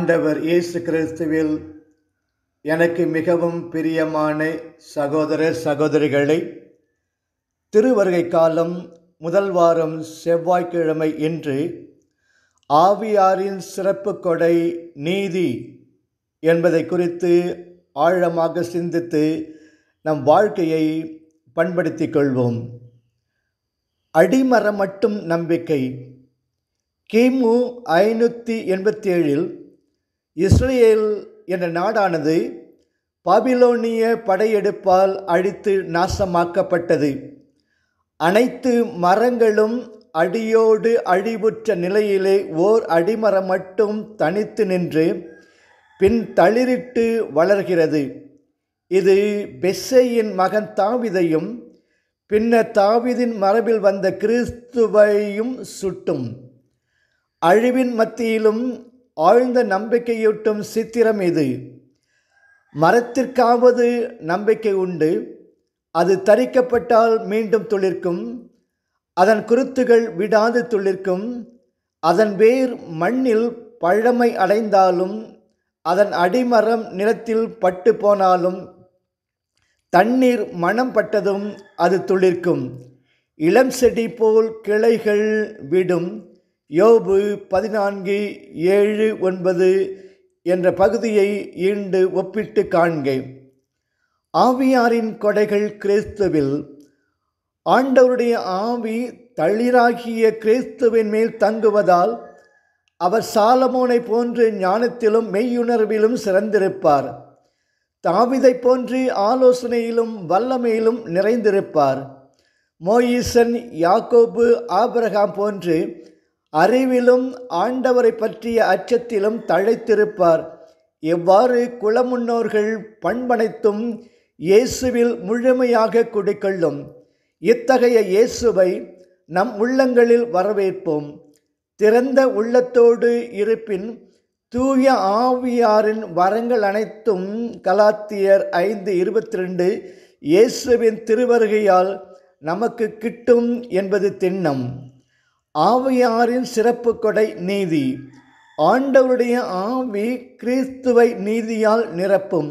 ஆண்டவர் இயேசு கிறிஸ்துவில் எனக்கு மிகவும் பிரியமான சகோதர சகோதரிகளை திருவருகை காலம் முதல் வாரம் செவ்வாய்க்கிழமை இன்று ஆவியாரின் சிறப்பு கொடை நீதி என்பதை குறித்து ஆழமாக சிந்தித்து நம் வாழ்க்கையை பண்படுத்திக் கொள்வோம் அடிமரம் மட்டும் நம்பிக்கை கிமு ஐநூற்றி எண்பத்தி ஏழில் இஸ்ரேல் என்ற நாடானது பாபிலோனிய படையெடுப்பால் அழித்து நாசமாக்கப்பட்டது அனைத்து மரங்களும் அடியோடு அழிவுற்ற நிலையிலே ஓர் அடிமரம் மட்டும் தனித்து நின்று பின் தளிரிட்டு வளர்கிறது இது பெஸ்ஸையின் மகன் தாவிதையும் பின்னர் தாவிதின் மரபில் வந்த கிறிஸ்துவையும் சுட்டும் அழிவின் மத்தியிலும் ஆழ்ந்த நம்பிக்கையூட்டும் சித்திரம் இது மரத்திற்காவது நம்பிக்கை உண்டு அது தரிக்கப்பட்டால் மீண்டும் துளிர்க்கும் அதன் குருத்துகள் விடாது துளிர்க்கும் அதன் வேர் மண்ணில் பழமை அடைந்தாலும் அதன் அடிமரம் நிலத்தில் பட்டு போனாலும் தண்ணீர் மனம் பட்டதும் அது துளிர்க்கும் இளம் செடி போல் கிளைகள் விடும் யோபு பதினான்கு ஏழு ஒன்பது என்ற பகுதியை ஈண்டு ஒப்பிட்டு காண்க ஆவியாரின் கொடைகள் கிறிஸ்துவில் ஆண்டவருடைய ஆவி தளிராகிய கிறிஸ்துவின் மேல் தங்குவதால் அவர் சாலமோனை போன்று ஞானத்திலும் மெய்யுணர்விலும் சிறந்திருப்பார் தாவிதை போன்று ஆலோசனையிலும் வல்லமையிலும் நிறைந்திருப்பார் மோயிசன் யாக்கோபு ஆபிரகாம் போன்று அறிவிலும் ஆண்டவரை பற்றிய அச்சத்திலும் தழைத்திருப்பார் எவ்வாறு குளமுன்னோர்கள் பண்பனைத்தும் இயேசுவில் முழுமையாக குடிக்கொள்ளும் இத்தகைய இயேசுவை நம் உள்ளங்களில் வரவேற்போம் திறந்த உள்ளத்தோடு இருப்பின் தூய ஆவியாரின் வரங்கள் அனைத்தும் கலாத்தியர் ஐந்து இருபத்தி ரெண்டு இயேசுவின் திருவருகையால் நமக்கு கிட்டும் என்பது திண்ணம் ஆவியாரின் சிறப்பு கொடை நீதி ஆண்டவருடைய ஆவி கிறிஸ்துவை நீதியால் நிரப்பும்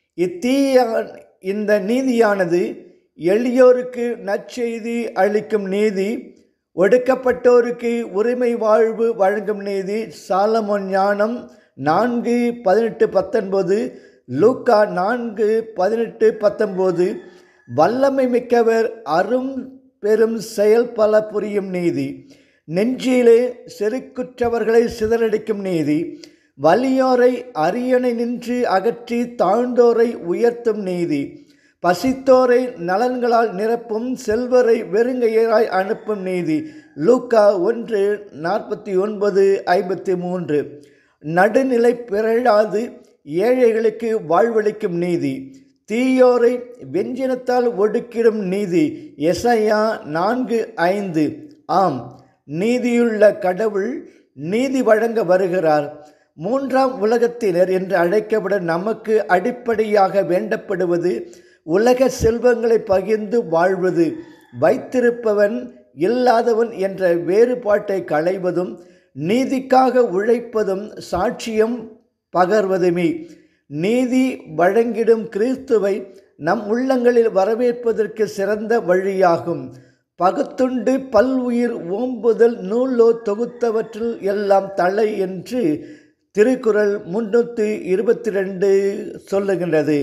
இத்தீய இந்த நீதியானது எளியோருக்கு நற்செய்தி அளிக்கும் நீதி ஒடுக்கப்பட்டோருக்கு உரிமை வாழ்வு வழங்கும் நீதி சாலமோன் ஞானம் நான்கு பதினெட்டு பத்தொன்பது லூக்கா நான்கு பதினெட்டு பத்தொம்போது வல்லமை மிக்கவர் அரும் பெரும் செயல் பல புரியும் நீதி நெஞ்சிலே செருக்குற்றவர்களை சிதறடிக்கும் நீதி வலியோரை அரியணை நின்று அகற்றி தாழ்ந்தோரை உயர்த்தும் நீதி பசித்தோரை நலன்களால் நிரப்பும் செல்வரை வெறுங்கையராய் அனுப்பும் நீதி லூக்கா ஒன்று நாற்பத்தி ஒன்பது ஐம்பத்தி மூன்று நடுநிலை பிறழாது ஏழைகளுக்கு வாழ்வளிக்கும் நீதி தீயோரை வெஞ்சினத்தால் ஒடுக்கிடும் நீதி எசையா நான்கு ஐந்து ஆம் நீதியுள்ள கடவுள் நீதி வழங்க வருகிறார் மூன்றாம் உலகத்தினர் என்று அழைக்கப்பட நமக்கு அடிப்படையாக வேண்டப்படுவது உலக செல்வங்களை பகிர்ந்து வாழ்வது வைத்திருப்பவன் இல்லாதவன் என்ற வேறுபாட்டை களைவதும் நீதிக்காக உழைப்பதும் சாட்சியம் பகர்வதுமே நீதி வழங்கிடும் கிறிஸ்துவை நம் உள்ளங்களில் வரவேற்பதற்கு சிறந்த வழியாகும் பகுத்துண்டு பல்வுயிர் ஓம்புதல் நூலோ தொகுத்தவற்றில் எல்லாம் தலை என்று திருக்குறள் முன்னூற்றி இருபத்தி ரெண்டு சொல்லுகின்றது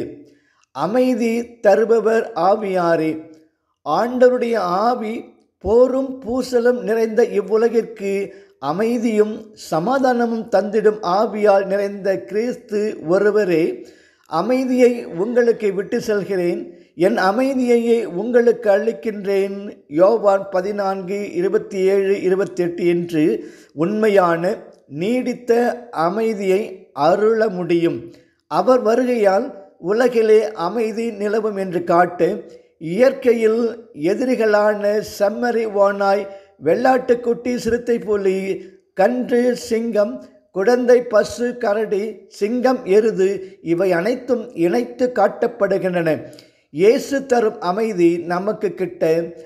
அமைதி தருபவர் ஆவியாரே ஆண்டவருடைய ஆவி போரும் பூசலும் நிறைந்த இவ்வுலகிற்கு அமைதியும் சமாதானமும் தந்திடும் ஆவியால் நிறைந்த கிறிஸ்து ஒருவரே அமைதியை உங்களுக்கு விட்டு செல்கிறேன் என் அமைதியையே உங்களுக்கு அளிக்கின்றேன் யோவான் பதினான்கு இருபத்தி ஏழு இருபத்தி எட்டு என்று உண்மையான நீடித்த அமைதியை அருள முடியும் அவர் வருகையால் உலகிலே அமைதி நிலவும் என்று காட்டு இயற்கையில் எதிரிகளான செம்மறி ஓனாய் வெள்ளாட்டுக்குட்டி சிறுத்தை புலி கன்று சிங்கம் குடந்தை பசு கரடி சிங்கம் எருது இவை அனைத்தும் இணைத்து காட்டப்படுகின்றன இயேசு தரும் அமைதி நமக்கு கிட்ட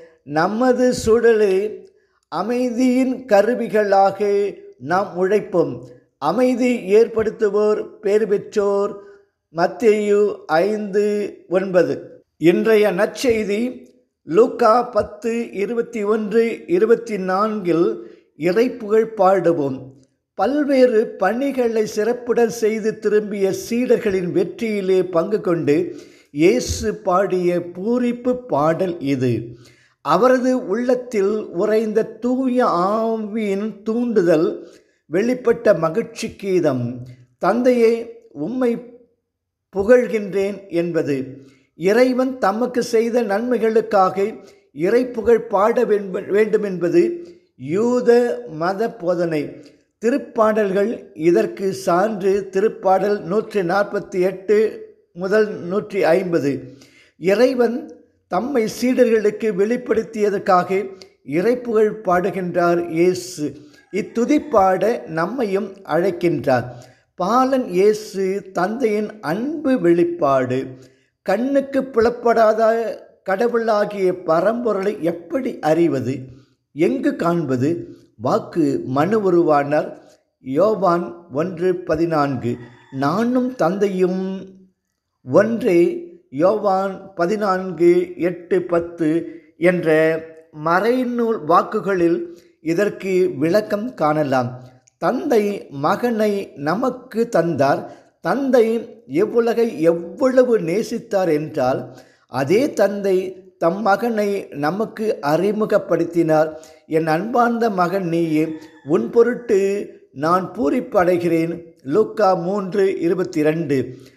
நமது சூழலில் அமைதியின் கருவிகளாக நாம் உழைப்போம் அமைதி ஏற்படுத்துவோர் பேறு பெற்றோர் மத்தேயு ஐந்து ஒன்பது இன்றைய நற்செய்தி லூக்கா பத்து இருபத்தி ஒன்று இருபத்தி நான்கில் இறைப்புகழ் பாடுவோம் பல்வேறு பணிகளை சிறப்புடன் செய்து திரும்பிய சீடர்களின் வெற்றியிலே பங்கு கொண்டு இயேசு பாடிய பூரிப்பு பாடல் இது அவரது உள்ளத்தில் உறைந்த தூய ஆவியின் தூண்டுதல் வெளிப்பட்ட மகிழ்ச்சி கீதம் தந்தையே உம்மை புகழ்கின்றேன் என்பது இறைவன் தமக்கு செய்த நன்மைகளுக்காக இறைப்புகழ் பாட வேண்டும் என்பது யூத மத போதனை திருப்பாடல்கள் இதற்கு சான்று திருப்பாடல் நூற்றி நாற்பத்தி எட்டு முதல் நூற்றி ஐம்பது இறைவன் தம்மை சீடர்களுக்கு வெளிப்படுத்தியதற்காக இறைப்புகழ் பாடுகின்றார் இயேசு இத்துதிப்பாட நம்மையும் அழைக்கின்றார் பாலன் இயேசு தந்தையின் அன்பு வெளிப்பாடு கண்ணுக்கு புலப்படாத கடவுளாகிய பரம்பொருளை எப்படி அறிவது எங்கு காண்பது வாக்கு மனு உருவானார் யோவான் ஒன்று பதினான்கு நானும் தந்தையும் ஒன்றே யோவான் பதினான்கு எட்டு பத்து என்ற மறைநூல் வாக்குகளில் இதற்கு விளக்கம் காணலாம் தந்தை மகனை நமக்கு தந்தார் தந்தை எவ்வுலகை எவ்வளவு நேசித்தார் என்றால் அதே தந்தை தம் மகனை நமக்கு அறிமுகப்படுத்தினார் என் அன்பார்ந்த மகன் நீயே உன் பொருட்டு நான் பூரிப்படைகிறேன் லூக்கா மூன்று இருபத்தி ரெண்டு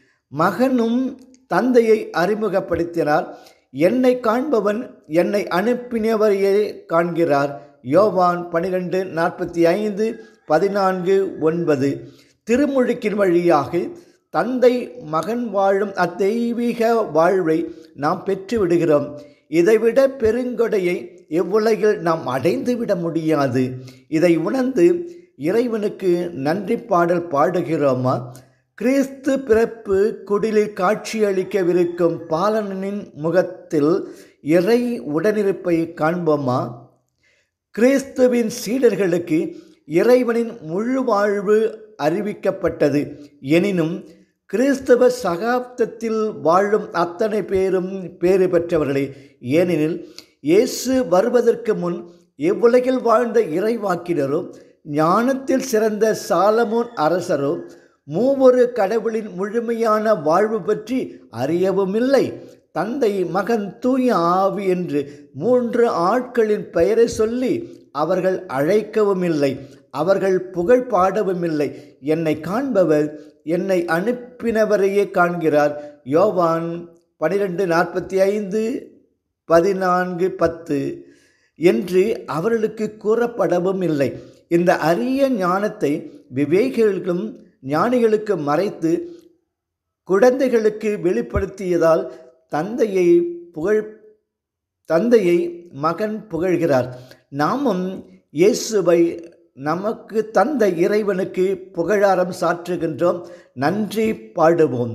மகனும் தந்தையை அறிமுகப்படுத்தினார் என்னை காண்பவன் என்னை அனுப்பினவரையே காண்கிறார் யோவான் பனிரெண்டு நாற்பத்தி ஐந்து பதினான்கு ஒன்பது திருமொழிக்கின் வழியாக தந்தை மகன் வாழும் அத்தெய்வீக வாழ்வை நாம் பெற்று விடுகிறோம் இதைவிட பெருங்கொடையை இவ்வுலகில் நாம் அடைந்து விட முடியாது இதை உணர்ந்து இறைவனுக்கு நன்றி பாடல் பாடுகிறோமா கிறிஸ்து பிறப்பு குடிலில் காட்சியளிக்கவிருக்கும் பாலனின் முகத்தில் இறை உடனிருப்பை காண்போமா கிறிஸ்துவின் சீடர்களுக்கு இறைவனின் முழு வாழ்வு அறிவிக்கப்பட்டது எனினும் கிறிஸ்தவ சகாப்தத்தில் வாழும் அத்தனை பேரும் பேறு பெற்றவர்களே ஏனெனில் இயேசு வருவதற்கு முன் இவ்வுலகில் வாழ்ந்த இறைவாக்கினரோ ஞானத்தில் சிறந்த சாலமோன் அரசரோ மூவொரு கடவுளின் முழுமையான வாழ்வு பற்றி அறியவுமில்லை தந்தை மகன் தூய ஆவி என்று மூன்று ஆட்களின் பெயரை சொல்லி அவர்கள் அழைக்கவும் இல்லை அவர்கள் புகழ் பாடவும் இல்லை என்னை காண்பவர் என்னை அனுப்பினவரையே காண்கிறார் யோவான் பனிரெண்டு நாற்பத்தி ஐந்து பதினான்கு பத்து என்று அவர்களுக்கு கூறப்படவும் இல்லை இந்த அரிய ஞானத்தை விவேகிகளுக்கும் ஞானிகளுக்கு மறைத்து குழந்தைகளுக்கு வெளிப்படுத்தியதால் தந்தையை புகழ் தந்தையை மகன் புகழ்கிறார் நாமும் இயேசுவை நமக்கு தந்த இறைவனுக்கு புகழாரம் சாற்றுகின்றோம் நன்றி பாடுவோம்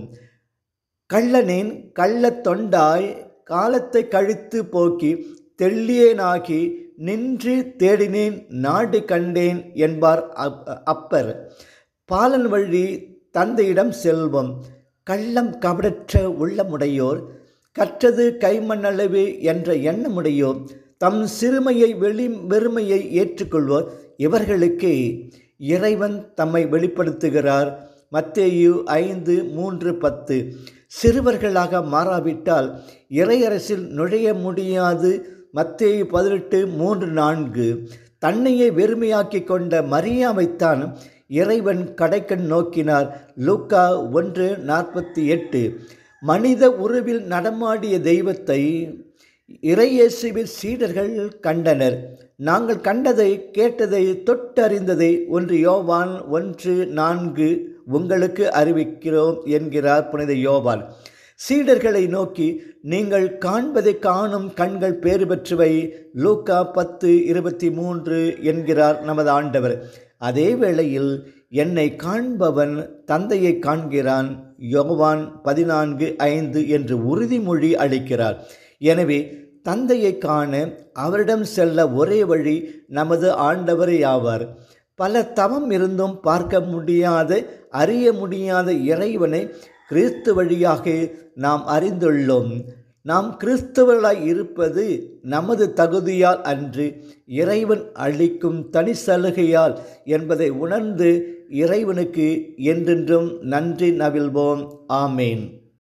கள்ளனேன் கள்ள தொண்டாய் காலத்தை கழித்து போக்கி தெள்ளியேனாகி நின்று தேடினேன் நாடு கண்டேன் என்பார் அப்பர் பாலன் வழி தந்தையிடம் செல்வம் கள்ளம் கபடற்ற உள்ளமுடையோர் கற்றது கைமண்ணளவு என்ற எண்ணமுடையோர் தம் சிறுமையை வெளி வெறுமையை ஏற்றுக்கொள்வோர் இவர்களுக்கு இறைவன் தம்மை வெளிப்படுத்துகிறார் மத்தேயு ஐந்து மூன்று பத்து சிறுவர்களாக மாறாவிட்டால் இறையரசில் நுழைய முடியாது மத்தேயு பதினெட்டு மூன்று நான்கு தன்னையே வெறுமையாக்கி கொண்ட மரியாவைத்தான் இறைவன் கடைக்கண் நோக்கினார் லூக்கா ஒன்று நாற்பத்தி எட்டு மனித உருவில் நடமாடிய தெய்வத்தை இறையேசுவின் சீடர்கள் கண்டனர் நாங்கள் கண்டதை கேட்டதை தொட்டறிந்ததை ஒன்று யோவான் ஒன்று நான்கு உங்களுக்கு அறிவிக்கிறோம் என்கிறார் புனித யோவான் சீடர்களை நோக்கி நீங்கள் காண்பதை காணும் கண்கள் பேறு பெற்றவை லூக்கா பத்து இருபத்தி மூன்று என்கிறார் நமது ஆண்டவர் அதே வேளையில் என்னை காண்பவன் தந்தையை காண்கிறான் யோவான் பதினான்கு ஐந்து என்று உறுதிமொழி அளிக்கிறார் எனவே தந்தையை காண அவரிடம் செல்ல ஒரே வழி நமது ஆண்டவரே ஆவார் பல தவம் இருந்தும் பார்க்க முடியாத அறிய முடியாத இறைவனை கிறிஸ்து வழியாக நாம் அறிந்துள்ளோம் நாம் கிறிஸ்தவர்களாய் இருப்பது நமது தகுதியால் அன்று இறைவன் அளிக்கும் தனி சலுகையால் என்பதை உணர்ந்து இறைவனுக்கு என்றென்றும் நன்றி நவில்வோம் ஆமேன்